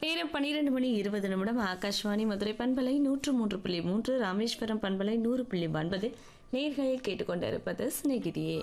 நேரம் பன்னிரண்டு மணி இருபது நிமிடம் ஆகாஷ்வாணி மதுரை பண்பலை நூற்று மூன்று புள்ளி மூன்று ராமேஸ்வரம் பண்பலை நூறு புள்ளி ஒன்பது நேர்களில் கேட்டுக்கொண்டிருப்பது சிநேகிதியே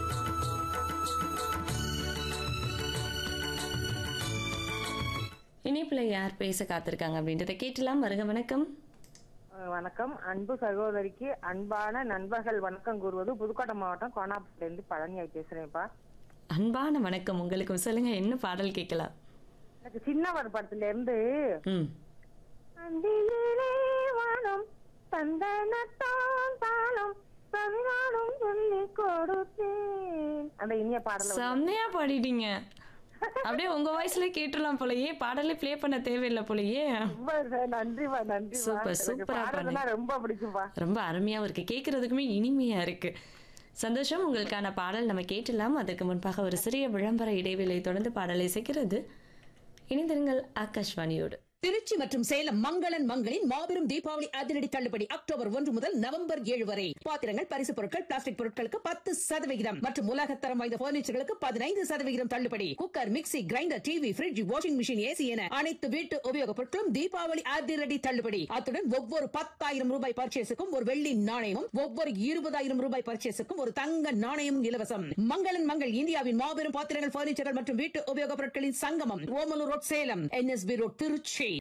இணைப்புல யார் பேச காத்திருக்காங்க அப்படின்றத கேட்டலாம் வருக வணக்கம் அஹ் வணக்கம் அன்பு சகோதரிக்கு அன்பான நண்பர்கள் வணக்கம் கூறுவது புதுக்கோட்டை மாவட்டம் கோனாப்பட்டிலேருந்து பழனியாய் பேசுறேன்ப்பா அன்பான வணக்கம் உங்களுக்கும் சொல்லுங்க என்ன பாடல் கேட்கலாம் எனக்கு சின்னவர் படத்துல இருந்து ம் அந்தியிலே வானம் சந்தனத்தான் தாளம் பதினாலும் சொல்லி கொடுத்தேன் அந்த இனிய பாடல செம்மையா பாடிட்டீங்க அப்படியே உங்க வாய்ஸ்ல கேட்டுடலாம் போலயே பாடலே ப்ளே பண்ண தேவையில்லை போலயே ரொம்ப நன்றிப்பா நன்றிப்பா சூப்பர், எனக்கு சூப்பரா பாடுறதுன்னா ரொம்ப பிடிக்கும்பா ரொம்ப அருமையாவும் இருக்கு கேட்கறதுக்குமே இனிமையா இருக்கு சந்தோஷம் உங்களுக்கான பாடல் நம்ம கேட்டலாம் அதற்கு முன்பாக ஒரு சிறிய விளம்பர இடைவேளை தொடர்ந்து பாடலை இசைக்கிறது இணைந்திருங்கள் ஆகாஷ்வாணியோடு திருச்சி மற்றும் சேலம் மங்களன் மங்களின் மாபெரும் தீபாவளி அதிரடி தள்ளுபடி அக்டோபர் ஒன்று முதல் நவம்பர் ஏழு வரை பாத்திரங்கள் பரிசு பொருட்கள் பிளாஸ்டிக் பொருட்களுக்கு பத்து சதவிகிதம் மற்றும் உலகத்தரம் வாய்ந்த பர்னிச்சர்களுக்கு பதினைந்து சதவிகிதம் தள்ளுபடி cooker mixie grinder TV fridge washing machine AC என அனைத்து வீட்டு உபயோகப் பொருட்களும் தீபாவளி அதிரடி தள்ளுபடி அத்துடன் ஒவ்வொரு பத்தாயிரம் ரூபாய் பர்ச்சேஸுக்கும் ஒரு வெள்ளி நாணயமும் ஒவ்வொரு இருபதாயிரம் ரூபாய் பர்ச்சேஸுக்கும் ஒரு தங்க நாணயமும் இலவசம் மங்களன் மங்கள் இந்தியாவின் மாபெரும் பாத்திரங்கள் பர்னிச்சர்கள் மற்றும் வீட்டு உபயோகப் பொருட்களின் சங்கமம் Omalur road Salem NSP road Trichy